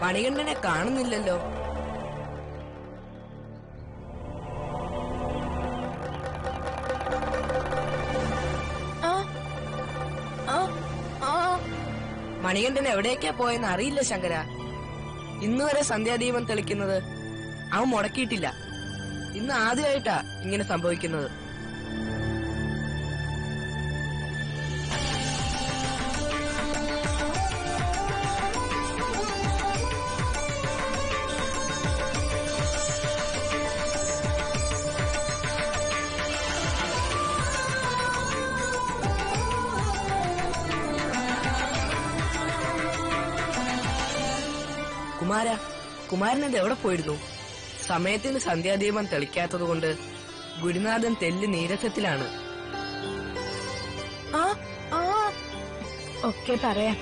മണികണ്ഠനെ കാണുന്നില്ലല്ലോ ആ ആ ആ മണികണ്ഠൻ എവിടേക്കാ പോയെന്ന് അറിയില്ല ശങ്കര ഇന്നുവരെ സന്ധ്യാദീപം തെളിക്കുന്നത് അവൻ മുടക്കിയിട്ടില്ല ഇന്ന് ആദ്യമായിട്ടാ ഇങ്ങനെ സംഭവിക്കുന്നത് കുമാര കുമാരനത് എവിടെ പോയിരുന്നു സമയത്തിന് സന്ധ്യാദീപം തെളിക്കാത്തതുകൊണ്ട് ഗുരുനാഥൻ തെല്ല് നീരസത്തിലാണ് ആ ആ ഒക്കെ പറയാം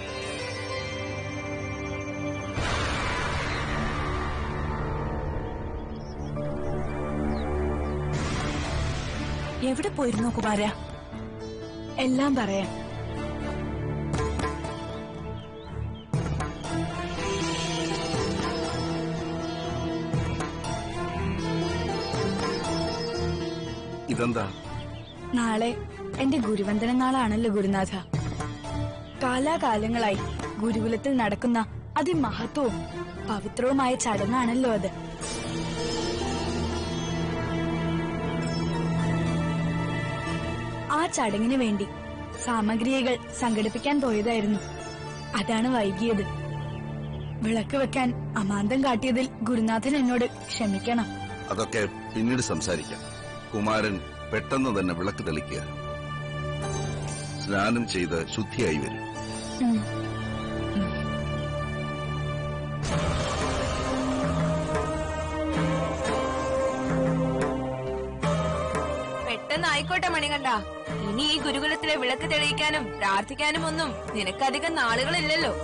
എവിടെ പോയിരുന്നു കുമാര എല്ലാം പറയാം ഇതെന്താ നാളെ എന്റെ ഗുരുവന്ദന നാളാണല്ലോ ഗുരുനാഥ കാലാകാലങ്ങളായി ഗുരുകുലത്തിൽ നടക്കുന്ന അതിമഹത്വവും പവിത്രവുമായ ചടങ്ങാണല്ലോ അത് ആ ചടങ്ങിന് വേണ്ടി സാമഗ്രികൾ സംഘടിപ്പിക്കാൻ പോയതായിരുന്നു അതാണ് വൈകിയത് വിളക്ക് വെക്കാൻ അമാന്തം കാട്ടിയതിൽ ഗുരുനാഥൻ എന്നോട് ക്ഷമിക്കണം അതൊക്കെ പിന്നീട് സംസാരിക്കാം കുമാരൻ പെട്ടെന്ന് തന്നെ വിളക്ക് തെളിക്കുക സ്നാനം ചെയ്ത് ശുദ്ധിയായി വരും ഉം. പെട്ടെന്ന് ആയിക്കോട്ടെ മണികണ്ഠ ഇനി ഈ ഗുരുകുലത്തിലെ വിളക്ക് തെളിയിക്കാനും പ്രാർത്ഥിക്കാനും ഒന്നും നിനക്കധികം നാളുകളില്ലല്ലോ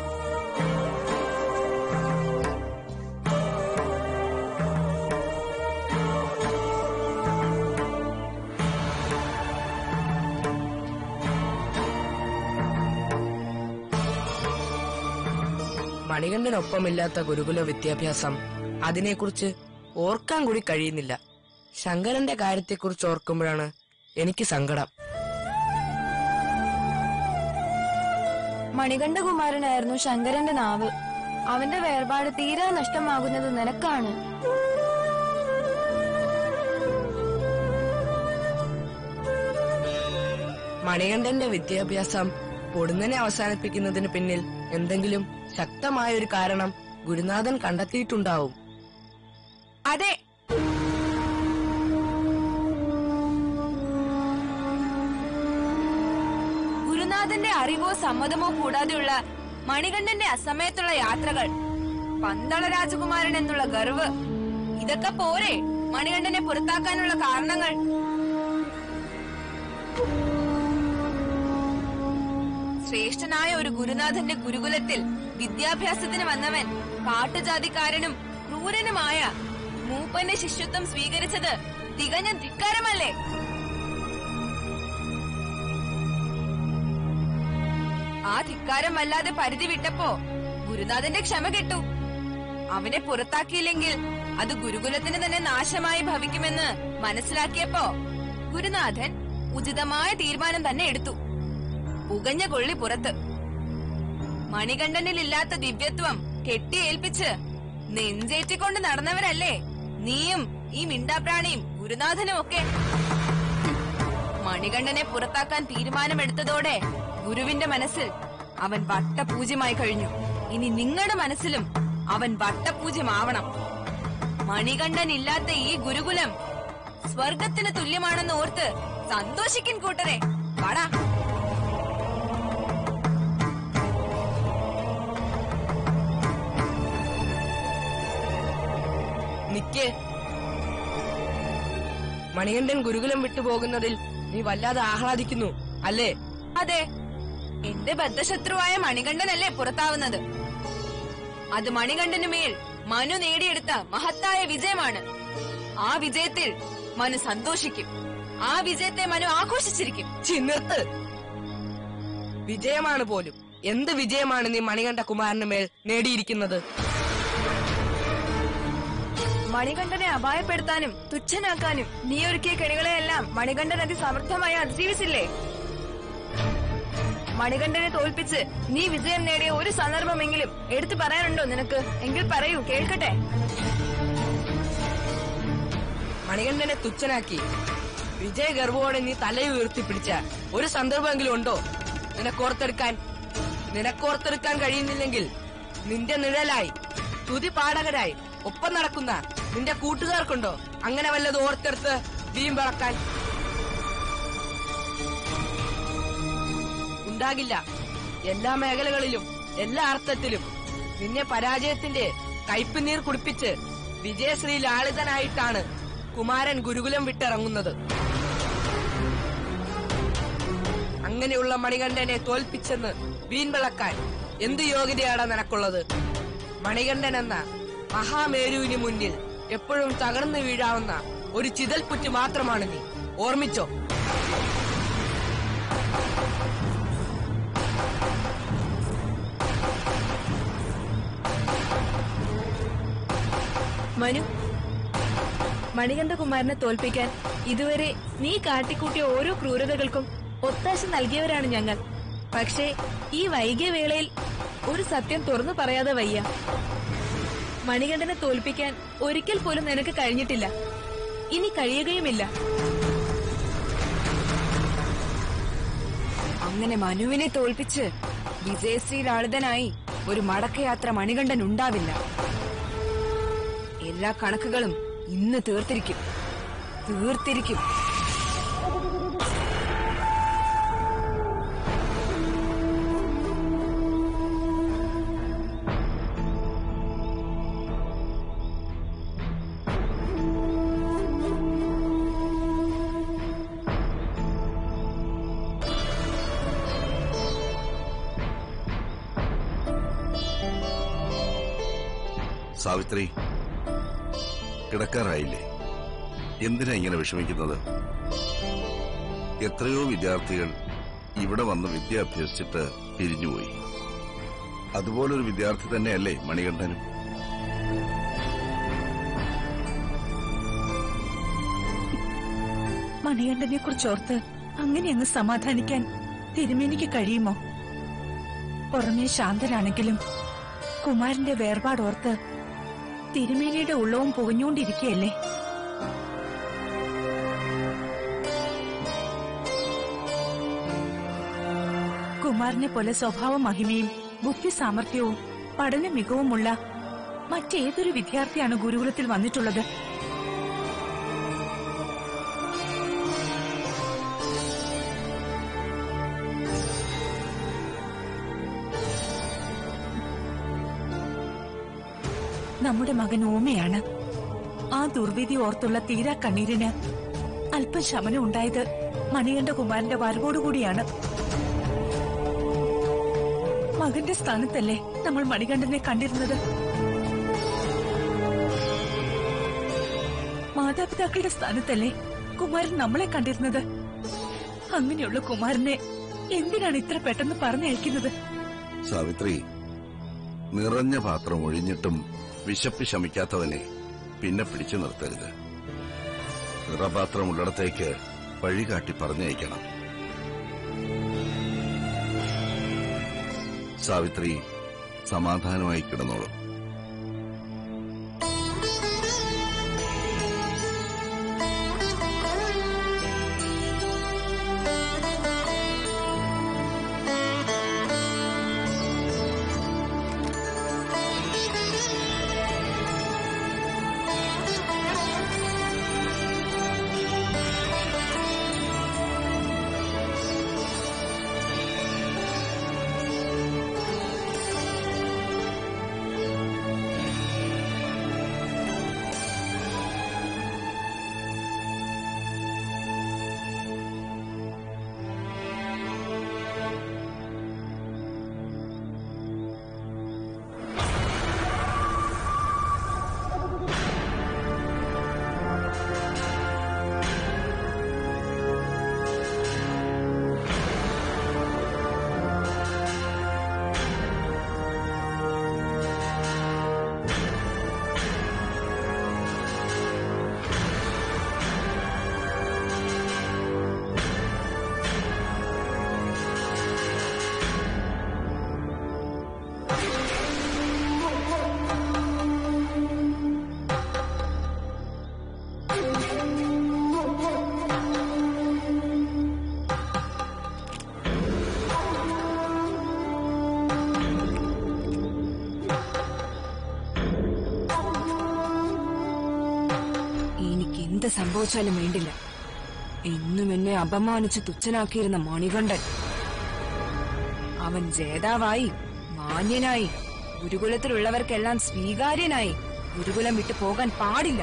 മണികണ്ഠനൊപ്പമില്ലാത്ത ഗുരുകുല വിദ്യാഭ്യാസം അതിനെക്കുറിച്ച് ഓർക്കാൻ കൂടി കഴിയുന്നില്ല ശങ്കരന്റെ കാര്യത്തെക്കുറിച്ച് ഓർക്കുമ്പോഴാണ് എനിക്ക് സങ്കടം മണികണ്ഠകുമാരനായിരുന്നു ശങ്കരന്റെ നാവ് അവന്റെ വേർപാട് തീരെ നഷ്ടമാകുന്നത് നിനക്കാണ് മണികണ്ഠന്റെ വിദ്യാഭ്യാസം പൊടുന്നനെ അവസാനിപ്പിക്കുന്നതിന് പിന്നിൽ എന്തെങ്കിലും ശക്തമായ ഒരു കാരണം ഗുരുനാഥൻ കണ്ടെത്തിയിട്ടുണ്ടാവും അതെ ഗുരുനാഥന്റെ അറിവോ സമ്മതമോ കൂടാതെയുള്ള മണികണ്ഠന്റെ അസമയത്തുള്ള യാത്രകൾ പന്തള രാജകുമാരൻ എന്നുള്ള ഗർവ് ഇതൊക്കെ പോരെ മണികണ്ഠനെ പുറത്താക്കാനുള്ള കാരണങ്ങൾ ശ്രേഷ്ഠനായ ഒരു ഗുരുനാഥന്റെ ഗുരുകുലത്തിൽ വിദ്യാഭ്യാസത്തിന് വന്നവൻ കാട്ടുജാതിക്കാരനും ക്രൂരനുമായ മൂപ്പന്റെ ശിഷ്യത്വം സ്വീകരിച്ചത് തികഞ്ഞ ധിക്കാരമല്ലേ ആ ധിക്കാരം വല്ലാതെ പരിധി വിട്ടപ്പോ ഗുരുനാഥന്റെ ക്ഷമ കിട്ടു അവനെ പുറത്താക്കിയില്ലെങ്കിൽ അത് ഗുരുകുലത്തിന് തന്നെ നാശമായി ഭവിക്കുമെന്ന് മനസ്സിലാക്കിയപ്പോ ഗുരുനാഥൻ ഉചിതമായ തീരുമാനം തന്നെ എടുത്തു പുകഞ്ഞ കൊള്ളി പുറത്ത് മണികണ്ഠനിലില്ലാത്ത ദിവ്യത്വം കെട്ടിയേൽപ്പിച്ച് നെഞ്ചേറ്റിക്കൊണ്ട് നടന്നവരല്ലേ നീയും ഈ മിണ്ടാപ്രാണിയും ഗുരുനാഥനും ഒക്കെ മണികണ്ഠനെ പുറത്താക്കാൻ തീരുമാനമെടുത്തതോടെ ഗുരുവിന്റെ മനസ്സിൽ അവൻ വട്ടപൂജ്യമായി കഴിഞ്ഞു ഇനി നിങ്ങളുടെ മനസ്സിലും അവൻ വട്ടപൂജ്യമാവണം മണികണ്ഠൻ ഇല്ലാത്ത ഈ ഗുരുകുലം സ്വർഗത്തിന് തുല്യമാണെന്ന് ഓർത്ത് സന്തോഷിക്കും കൂട്ടരെ വാടാ നിക്ക് മണികണ്ഠൻ ഗുരുകുലം വിട്ടുപോകുന്നതിൽ നീ വല്ലാതെ ആഹ്ലാദിക്കുന്നു അല്ലേ അതെ എന്റെ ബദ്ധശത്രുവായ മണികണ്ഠനല്ലേ പുറത്താവുന്നത് അത് മണികണ്ഠന് മേൽ മനു നേടിയെടുത്ത മഹത്തായ വിജയമാണ് ആ വിജയത്തിൽ മനു സന്തോഷിക്കും ആ വിജയത്തെ മനു ആഘോഷിച്ചിരിക്കും ഛി, നിർത്ത് വിജയമാണ് പോലും എന്ത് വിജയമാണ് നീ മണികണ്ഠ കുമാരന് മേൽ നേടിയിരിക്കുന്നത് മണികണ്ഠനെ അപായപ്പെടുത്താനും തുച്ഛനാക്കാനും നീ ഒരുക്കിയ കെണികളെയെല്ലാം മണികണ്ഠൻ അതിസമർത്ഥമായി അതിജീവിച്ചില്ലേ മണികണ്ഠനെ തോൽപ്പിച്ച് നീ വിജയം നേടിയ ഒരു സന്ദർഭമെങ്കിലും എടുത്തു പറയാനുണ്ടോ നിനക്ക് എങ്കിൽ പറയൂ കേൾക്കട്ടെ മണികണ്ഠനെ തുച്ഛനാക്കി വിജയഗർവോടെ നീ തലയുയർത്തി പിടിച്ച ഒരു സന്ദർഭമെങ്കിലും ഉണ്ടോ നിനക്കോർത്തെടുക്കാൻ നിനക്കോർത്തെടുക്കാൻ കഴിയുന്നില്ലെങ്കിൽ നിന്റെ നിഴലായി തുതി പാടകരായി ഒപ്പം നടക്കുന്ന നിന്റെ കൂട്ടുകാർക്കുണ്ടോ അങ്ങനെ വല്ലത് ഓർത്തെടുത്ത് വീമ്പിളക്കാൻ ഉണ്ടാകില്ല എല്ലാ മേഖലകളിലും എല്ലാ അർത്ഥത്തിലും നിന്നെ പരാജയത്തിന്റെ കയ്പുനീർ കുടിപ്പിച്ച് വിജയശ്രീ ലാളിതനായിട്ടാണ് കുമാരൻ ഗുരുകുലം വിട്ടിറങ്ങുന്നത് അങ്ങനെയുള്ള മണികണ്ഠനെ തോൽപ്പിച്ചെന്ന് വീൺവിളക്കാൻ എന്ത് യോഗ്യതയാണ് നിനക്കുള്ളത് മണികണ്ഠൻ എന്ന മഹാമേരുവിന് മുന്നിൽ എപ്പോഴും തകർന്നു വീഴാവുന്ന ഒരു ചിതൽപുറ്റ് മാത്രമാണ് നീ ഓർമ്മിച്ചോ മനു മണികണ്ഠകുമാരനെ തോൽപ്പിക്കാൻ ഇതുവരെ നീ കാട്ടിക്കൂട്ടിയ ഓരോ ക്രൂരതകൾക്കും ഒത്താശ നൽകിയവരാണ് ഞങ്ങൾ പക്ഷേ ഈ വൈകിയ വേളയിൽ ഒരു സത്യം തുറന്നു പറയാതെ വയ്യ മണികണ്ഠനെ തോൽപ്പിക്കാൻ ഒരിക്കൽ പോലും നിനക്ക് കഴിഞ്ഞിട്ടില്ല ഇനി കഴിയുകയുമില്ല അങ്ങനെ മനുവിനെ തോൽപ്പിച്ച് വിജയശ്രീ ലാളിതനായി ഒരു മടക്കയാത്ര മണികണ്ഠൻ ഉണ്ടാവില്ല എല്ലാ കണക്കുകളും ഇന്ന് തീർത്തിരിക്കും തീർത്തിരിക്കും സാവിത്രി കിടക്കാറായില്ലേ എന്തിനാ ഇങ്ങനെ വിഷമിക്കുന്നത് എത്രയോ വിദ്യാർത്ഥികൾ ഇവിടെ വന്ന് വിദ്യ അഭ്യസിച്ചിട്ട് പിരിഞ്ഞുപോയി അതുപോലൊരു വിദ്യാർത്ഥി തന്നെയല്ലേ മണികണ്ഠനും മണികണ്ഠനെ കുറിച്ചോർത്ത് അങ്ങനെ അങ്ങ് സമാധാനിക്കാൻ തിരുമേനിക്ക് കഴിയുമോ പുറമേ ശാന്തനാണെങ്കിലും കുമാരന്റെ വേർപാടോർത്ത് തിരുമേനിയുടെ ഉള്ളവും പുകഞ്ഞുകൊണ്ടിരിക്കുകയല്ലേ കുമാരനെ പോലെ സ്വഭാവ മഹിമയും ബുദ്ധി സാമർഥ്യവും പഠന മികവുമുള്ള മറ്റേതൊരു വിദ്യാർത്ഥിയാണ് ഗുരുകുലത്തിൽ വന്നിട്ടുള്ളത് നമ്മുടെ മകൻ ഓമയാണ് ആ ദുർവിധി ഓർത്തുള്ള തീരാ കണ്ണീരിന് അല്പം ശമനം ഉണ്ടായത് മണികണ്ഠ കുമാരന്റെ വരവോടുകൂടിയാണ് മകന്റെ സ്ഥാനത്തല്ലേ നമ്മൾ മണികണ്ഠനെ കണ്ടിരുന്നത് മാതാപിതാക്കളുടെ സ്ഥാനത്തല്ലേ കുമാരൻ നമ്മളെ കണ്ടിരുന്നത് അങ്ങനെയുള്ള കുമാരനെ എന്തിനാണ് ഇത്ര പെട്ടെന്ന് പറഞ്ഞയക്കുന്നത് സാവിത്രി നിറഞ്ഞ പാത്രം ഒഴിഞ്ഞിട്ടും വിശപ്പ് ശമിക്കാത്തവനെ പിന്നെ പിടിച്ചു നിർത്തരുത് നിറപാത്രമുള്ളിടത്തേക്ക് വഴികാട്ടി പറഞ്ഞയക്കണം സാവിത്രി സമാധാനമായി കിടന്നോളൂ സംഭവിച്ചാലും വേണ്ടില്ല എന്നും എന്നെ അപമാനിച്ച് തുച്ഛനാക്കിയിരുന്ന മണികണ്ഠൻ അവൻ ജേതാവായി മാന്യനായി ഗുരുകുലത്തിലുള്ളവർക്കെല്ലാം സ്വീകാര്യനായി ഗുരുകുലം വിട്ടു പോകാൻ പാടില്ല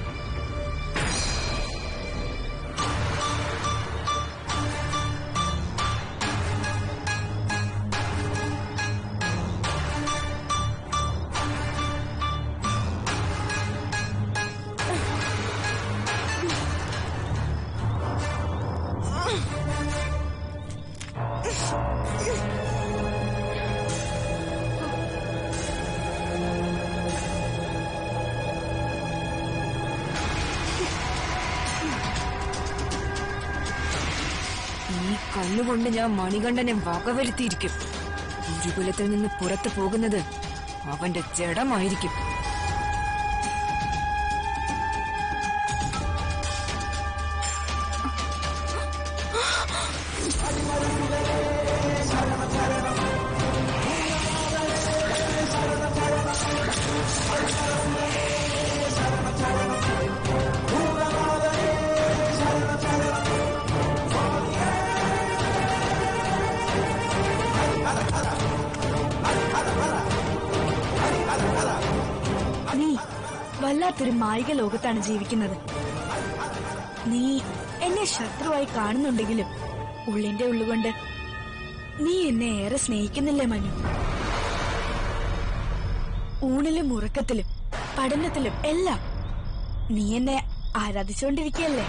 ഈ കണ്ണുകൊണ്ട് ഞാൻ മണികണ്ഠനെ വകവരുത്തിയിരിക്കും ഗുരുകുലത്തിൽ നിന്ന് പുറത്തു പോകുന്നത് അവന്റെ ജഡമായിരിക്കും നീ വല്ലാത്തൊരു മായിക ലോകത്താണ് ജീവിക്കുന്നത് നീ എന്നെ ശത്രുവായി കാണുന്നുണ്ടെങ്കിലും ഉള്ളിന്റെ ഉള്ളുകൊണ്ട് നീ എന്നെ ഏറെ സ്നേഹിക്കുന്നില്ലേ മനു ഊണിലും ഉറക്കത്തിലും പഠനത്തിലും എല്ലാം നീ എന്നെ ആരാധിച്ചുകൊണ്ടിരിക്കുകയല്ലേ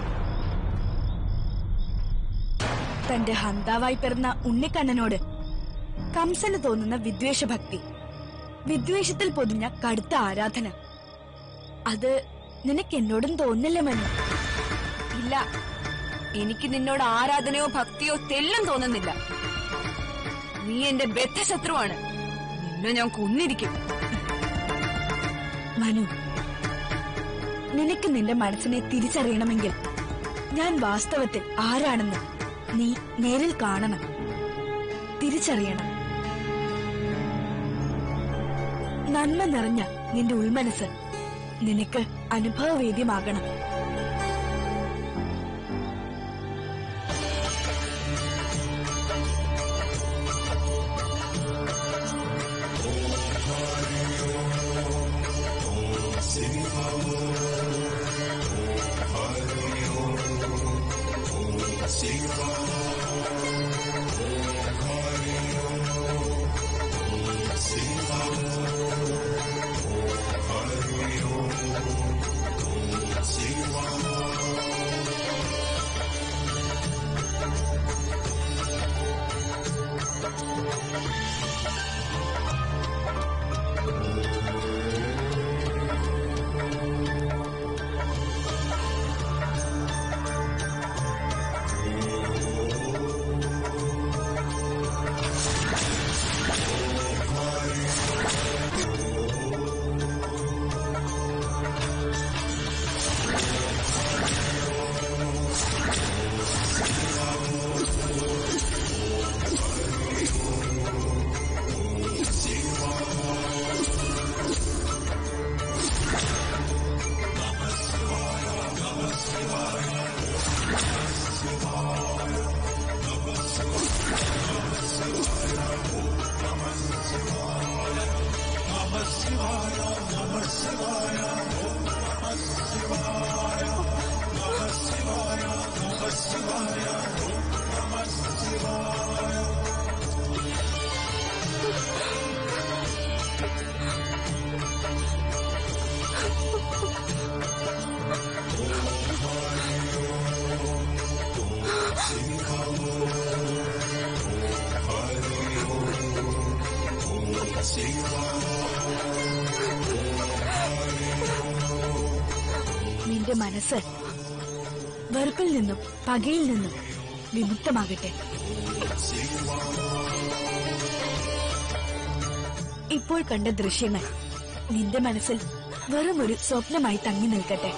തന്റെ ഹന്താവായി പിറന്ന ഉണ്ണിക്കണ്ണനോട് കംസന് തോന്നുന്ന വിദ്വേഷഭക്തി വിദ്വേഷത്തിൽ പൊതിഞ്ഞ കടുത്ത ആരാധന അത് നിനക്ക് എന്നോടും തോന്നില്ല മനു ഇല്ല എനിക്ക് നിന്നോട് ആരാധനയോ ഭക്തിയോ തെല്ലും തോന്നുന്നില്ല നീ എന്റെ ബദ്ധശത്രുവാണ് നിന്നെ ഞാൻ കൊന്നിരിക്കും മനു നിനക്ക് നിന്റെ മനസ്സിനെ തിരിച്ചറിയണമെങ്കിൽ ഞാൻ വാസ്തവത്തിൽ ആരാണെന്ന് നീ നേരിൽ കാണണം തിരിച്ചറിയണം നന്മ നിറഞ്ഞ നിന്റെ ഉൾമനസ് നിനക്ക് അനുഭവവേദ്യമാകണം നിന്റെ മനസ്സ് വെറുപ്പിൽ നിന്നും പകയിൽ നിന്നും വിമുക്തമാകട്ടെ ഇപ്പോൾ കണ്ട ദൃശ്യങ്ങൾ നിന്റെ മനസ്സിൽ വെറും ഒരു സ്വപ്നമായി തങ്ങി നിൽക്കട്ടെ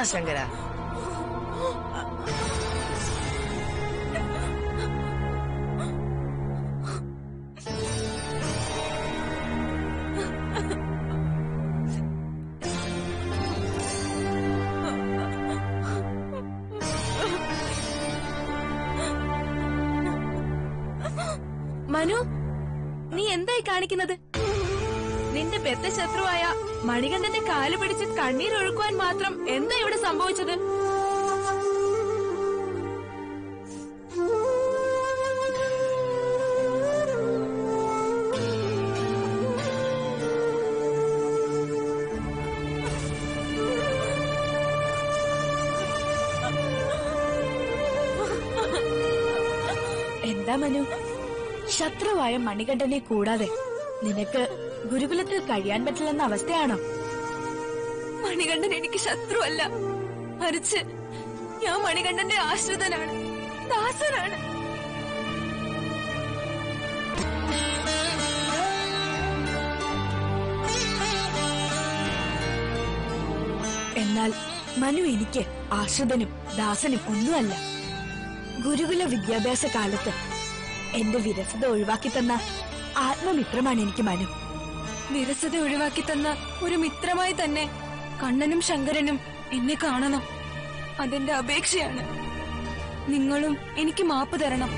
ശങ്കര മനു നീ എന്തായി കാണിക്കുന്നത് നിന്റെ പെത്ത ശത്രുവായ മണികണ്ഠന്റെ കാല് പിടിച്ച് കണ്ണീരൊഴുക്കുവാൻ മാത്രം എന്താ ഇവിടെ സംഭവിച്ചത് എന്താ മനു ശത്രുവായ മണികണ്ഠനെ കൂടാതെ നിനക്ക് ഗുരുകുലത്തിൽ കഴിയാൻ പറ്റില്ലെന്ന അവസ്ഥയാണോ മണികണ്ഠൻ എനിക്ക് ശത്രുവല്ല മറിച്ച് ഞാൻ മണികണ്ഠന്റെ ആശ്രിതനാണ് ദാസനാണ് എന്നാൽ മനു എനിക്ക് ആശ്രിതനും ദാസനും ഒന്നുമല്ല ഗുരുകുല വിദ്യാഭ്യാസ കാലത്ത് എന്റെ വിരസത ഒഴിവാക്കി തന്ന ആത്മമിത്രമാണ് എനിക്ക് മനു വിരസത ഒഴിവാക്കി തന്ന ഒരു മിത്രമായി തന്നെ കണ്ണനും ശങ്കരനും എന്നെ കാണണം അതെന്റെ അപേക്ഷയാണ് നിങ്ങളും എനിക്ക് മാപ്പ് തരണം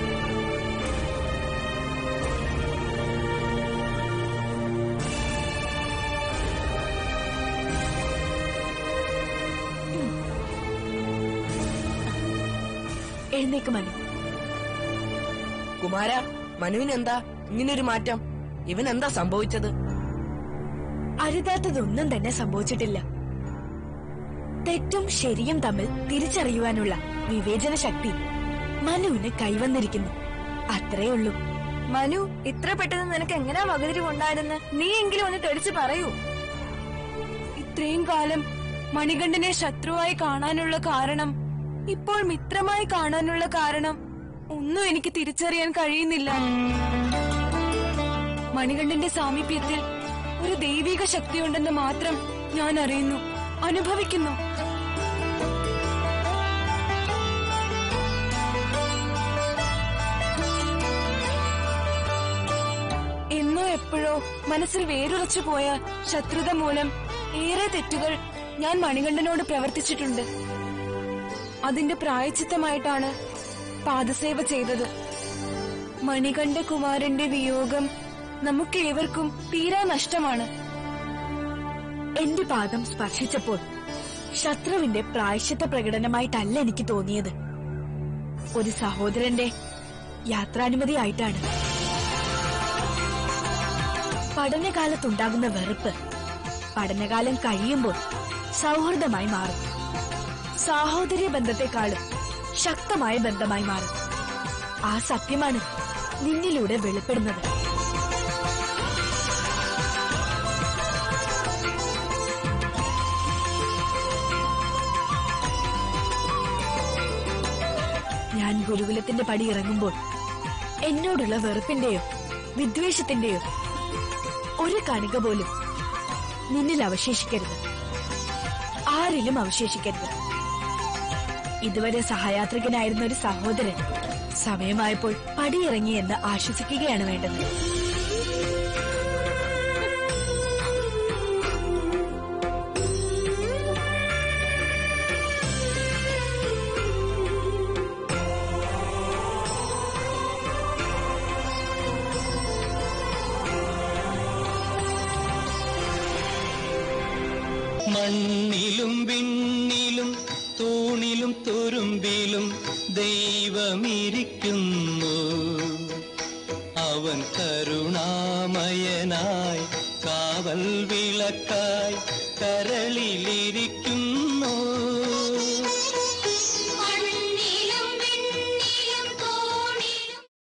എഴുന്നേക്ക് മനു കുമാര മനുവിന് എന്താ ഇങ്ങനൊരു മാറ്റം ഇവൻ എന്താ സംഭവിച്ചത് അരുതാത്തതൊന്നും തന്നെ സംഭവിച്ചിട്ടില്ല തെറ്റും ശരിയും തമ്മിൽ തിരിച്ചറിയുവാനുള്ള വിവേചന ശക്തി മനുവിന് കൈവന്നിരിക്കുന്നു അത്രേ ഉള്ളൂ മനു ഇത്ര പെട്ടെന്ന് നിനക്ക് എങ്ങനെയാ വകതിരിവുണ്ടായതെന്ന് നീ എങ്കിലും ഒന്ന് തെളിച്ച് പറയൂ ഇത്രയും കാലം മണികണ്ഠനെ ശത്രുവായി കാണാനുള്ള കാരണം ഇപ്പോൾ മിത്രമായി കാണാനുള്ള കാരണം ഒന്നും എനിക്ക് തിരിച്ചറിയാൻ കഴിയുന്നില്ല മണികണ്ഠന്റെ സാമീപ്യത്തിൽ ഒരു ദൈവിക ശക്തിയുണ്ടെന്ന് മാത്രം ഞാൻ അറിയുന്നു അനുഭവിക്കുന്നു എന്നോ എപ്പോഴോ മനസ്സിൽ വേരുറച്ചു പോയ ശത്രുത മൂലം ഏറെ തെറ്റുകൾ ഞാൻ മണികണ്ഠനോട് പ്രവർത്തിച്ചിട്ടുണ്ട് അതിന്റെ പ്രായച്ചിത്തമായിട്ടാണ് പാദസേവ ചെയ്തത് മണികണ്ഠ കുമാരന്റെ വിയോഗം നമുക്കേവർക്കും തീരാ നഷ്ടമാണ് എന്റെ പാദം സ്പർശിച്ചപ്പോൾ ശത്രുവിന്റെ പ്രായശ്ചിത്ത പ്രകടനമായിട്ടല്ല എനിക്ക് തോന്നിയത് ഒരു സഹോദരന്റെ യാത്രാനുമതിയായിട്ടാണ് പഠനകാലത്തുണ്ടാകുന്ന വെറുപ്പ് പഠനകാലം കഴിയുമ്പോൾ സൗഹൃദമായി മാറും സാഹോദര്യ ബന്ധത്തെക്കാളും ശക്തമായ ബന്ധമായി മാറും ആ സത്യമാണ് നിന്നിലൂടെ വെളിപ്പെടുന്നത് ഞാൻ ഗുരുകുലത്തിന്റെ പടി ഇറങ്ങുമ്പോൾ എന്നോടുള്ള വെറുപ്പിന്റെയോ വിദ്വേഷത്തിന്റെയോ ഒരു കണിക പോലും നിന്നിൽ അവശേഷിക്കരുത് ആരിലും അവശേഷിക്കരുത് ഇതുവരെ സഹയാത്രികനായിരുന്ന ഒരു സഹോദരൻ സമയമായപ്പോൾ പടിയിറങ്ങി എന്ന് ആശ്വസിക്കുകയാണ് വേണ്ടത് മണ്ണിലും വിണ്ണിലും തൂണിലും തുരുമ്പിലും ദൈവമിരിക്കുന്നു അവൻ കരുണാമയനായി കാവൽ വിളക്കായി കര